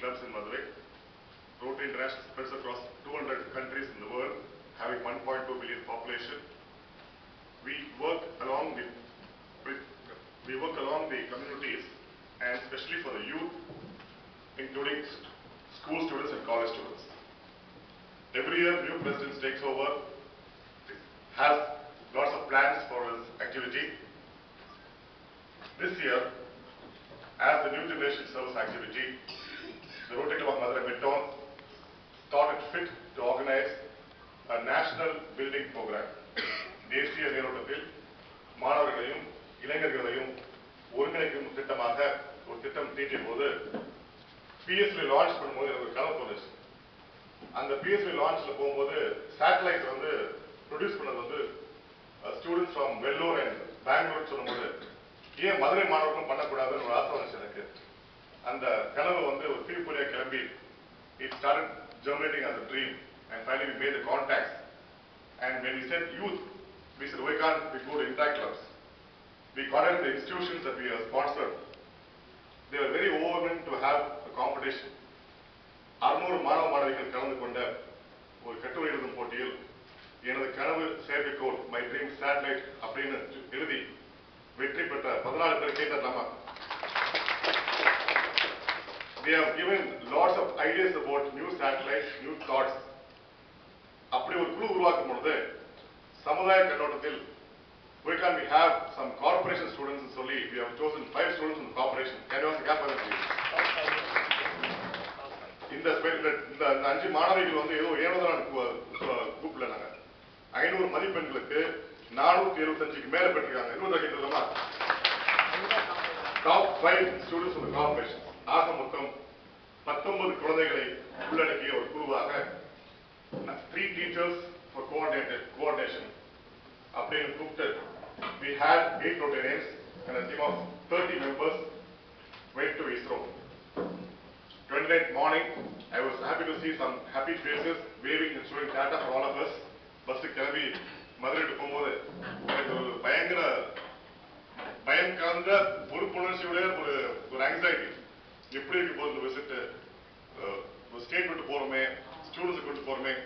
clubs in Madurai. Rotary International spreads across 200 countries in the world, having 1.2 billion population. We work along the we work along the communities and especially for the youth, including s- school students and college students. Every year, new president takes over, has lots of plans for his activity. This year, as the new generation service activity, the Rotary Club of Madurai Midtown thought it fit to organize a national building program. தேசிய நீரோட்டத்தில் மாணவர்களையும் இளைஞர்களையும் ஒருங்கிணைக்கும் திட்டமாக ஒரு திட்டம் தீட்டிய போது BSP launch பண்ணும்போது எனக்கு ஒரு கனவு தோணுச்சு அந்த பிஎஸ்பி லான்ச்ல போகும்போது சேட்டலைட் வந்து ப்ரொடியூஸ் பண்ணது வந்து students from Vellore and Bangalore சொல்லும்போது ஏன் மதுரை மாணவர்களும் பண்ணக்கூடாதுன்னு ஒரு ஆசை வந்துச்சு எனக்கு அந்த கனவு வந்து ஒரு தீர்ப்புரையா கிளம்பி it started germinating as a dream and finally we made the contacts and when we said youth we said why can't we go to interact clubs we contacted the institutions that we have sponsored they were very overwhelmed to have a competition அறுநூறு மாணவ மாணவிகள் கலந்து கொண்ட ஒரு கட்டுரை எழுதும் போட்டியில் எனது கனவு செயற்கைக்கோள் மை ட்ரீம் சேட்டலைட் அப்படின்னு எழுதி வெற்றி பெற்ற பதினாலு பேர் கை தரலாமா they have given lots of ideas about new satellites, new thoughts. அப்படி ஒரு குழு உருவாக்கும் பொழுது சமுதாய கண்ணோட்டத்தில் why can't we have some corporation students னு சொல்லி we have chosen five students from the corporation can you also cap please இந்த ஸ்பெ- இந்த இந்த இந்த அஞ்சு மாணவிகள் வந்து ஏதோ ஏனோதான் கூப்பிடல நாங்க ஐநூறு மதிப்பெண்களுக்கு நானூத்தி எழுபத்தஞ்சுக்கு மேல பெற்றிருக்காங்க இருபது கேட்கலாமா top five students of corporation ஆக மொத்தம் பத்தொன்பது குழந்தைகளை உள்ளடக்கிய ஒரு குழுவாக three teachers for coordinated coordination அப்படின்னு கூப்பிட்டு we had eight Rotarians and a team of 30 members went to ISRO. 29th morning, I was happy to see some happy faces waving and showing data for all of us. Bus கிளம்பி மதுரைக்கு போகும்போது எனக்கு ஒரு பயங்கர பயம் கலந்த பொறுப்புணர்ச்சியோட ஒரு ஒரு ஆங்ஸைட்டி எப்படி இருக்கு போகுது இந்த விசிட் ஒரு ஸ்டேட் விட்டு போறோமே ஸ்டூடெண்ட்ஸ் விட்டு போறோமே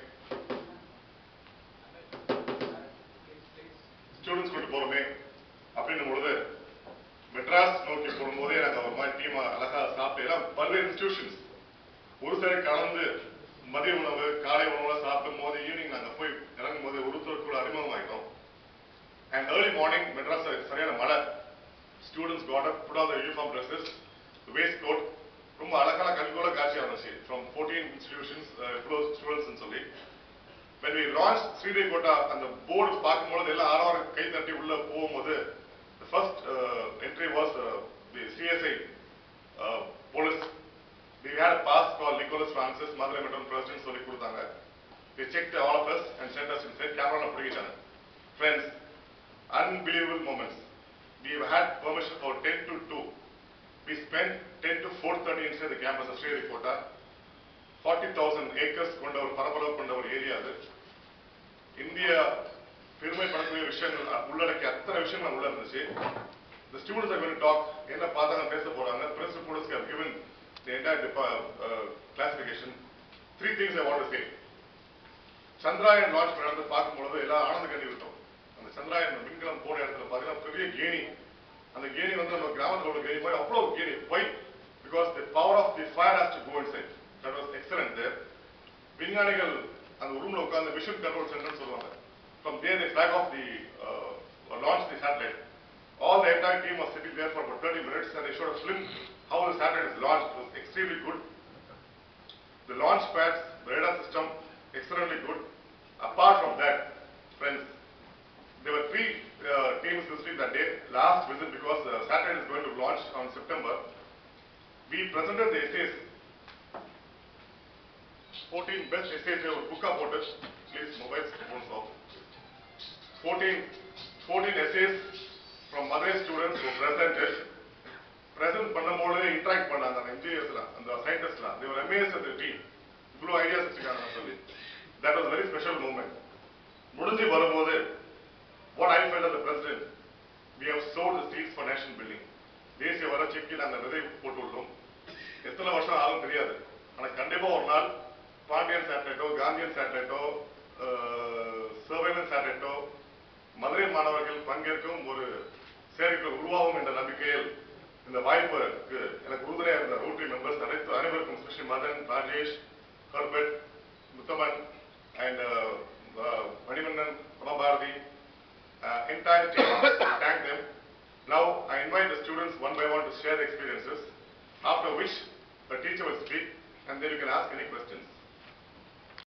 ஸ்டூடெண்ட்ஸ் விட்டு போறோமே அப்படின்னும் பொழுது மெட்ராஸ் நோக்கி போகும்போதே நாங்க ஒரு மாதிரி டீம் அழகா சாப்பிட்டு எல்லாம் பல்வேறு இன்ஸ்டிடியூஷன்ஸ் ஒரு சரி கலந்து மதிய உணவு காலை உணவுலாம் சாப்பிடும் போது ஈவினிங் நாங்க போய் இறங்கும் போது ஒருத்தர் கூட அறிமுகம் ஆயிட்டோம் அண்ட் ஏர்லி மார்னிங் மெட்ராஸ் சரியான மழை students got up put all the uniform dresses waistcoat ரொம்ப அழகான கண்கோல காட்சியா இருந்துச்சு ஃப்ரம் ஃபோர்டீன் இன்ஸ்டிடியூஷன்ஸ் இவ்வளோ ஸ்டூடெண்ட்ஸ் சொல்லி when we launched ஸ்ரீஹரிகோட்டா அந்த போர்டு பார்க்கும்போது எல்லாம் ஆரவாரம் கை தட்டி உள்ள போகும்போது the first uh, entry was uh, the CSI uh, police we had a pass called Nicholas Francis Madurai மெட்ரோன் பிரசிடென்ட் சொல்லி கொடுத்தாங்க they checked all of us and sent us inside camera பிடிக்கிட்டாங்க friends unbelievable moments we have had permission for 10 to 2 we spent 10 to 4:30 inside the campus of Sriharikota 40,000 acres கொண்ட ஒரு பரப்பளவு கொண்ட ஒரு area அது இந்தியா பெருமைப்படக்கூடிய விஷயங்கள் அ- உள்ளடக்கிய அத்தனை விஷயங்கள் உள்ள இருந்துச்சு the students are going to talk என்ன பார்த்தாங்க பேச போறாங்க principal students have given the entire depa- uh, classification three things I want to say Chandrayaan launch பண்ண இடத்துல பார்க்கும்பொழுது எல்லாம் ஆனந்த கண்ணி விட்டோம் அந்த சந்திராயன் விண்கலம் போன இடத்துல பார்த்தீங்கன்னா பெரிய கேணி அந்த கேணி வந்து நம்ம கிராமத்துல உள்ள கேணி மாதிரி அவ்வளவு கேணி why because the power of the fire has to go inside that was excellent there விஞ்ஞானிகள் அந்த ரூம்ல உட்கார்ந்து மிஷன் கண்ட்ரோல் சென்டர்னு சொல்லுவாங்க from there the flag of the launch the satellite all the entire team was sitting there for about 30 minutes and they showed a film how the satellite is launched. It was extremely good. The launch pads, the radar system, extremely good. Apart from that, friends, there were three uh, teams visiting that day, last visit because the satellite is going to launch on September. We presented the essays, 14 best essays, they were book up orders, please mobile phones off. 14, 14 essays from Madurai students who presented. Present பண்ணும்போது interact பண்ணாங்க அந்த இன்ஜினியர்ஸ்லாம் அந்த சயின்டிஸ்ட்லாம் they were amazed at the team இவ்வளோ ideas வச்சுக்காங்கன்னு சொல்லி that was a very special moment முடிஞ்சு வரும்போது what I felt as the president we have sowed the seeds for nation building தேசிய வளர்ச்சிக்கு நாங்கள் விதை போட்டுள்ளோம் எத்தனை வருஷம் ஆகும் தெரியாது ஆனா கண்டிப்பா ஒரு நாள் பாண்டியன் சேட்டலைட்டோ காந்தியன் சேட்டலைட்டோ சர்வைலன்ஸ் சேட்டலைட்டோ மதுரை மாணவர்கள் பங்கேற்கும் ஒரு செயற்கை உருவாகும் என்ற நம்பிக்கையில் இந்த வாய்ப்புக்கு எனக்கு உறுதுணையாக இருந்த ரோட்டரி மெம்பர்ஸ் அனைத்து அனைவருக்கும் ஸ்பெஷல் மதன் ராஜேஷ் கர்பட் Muthaman and Manivannan Prabharathi uh, entire team to thank them. Now I invite the students one by one to share their experiences, after which the teacher will speak and then you can ask any questions.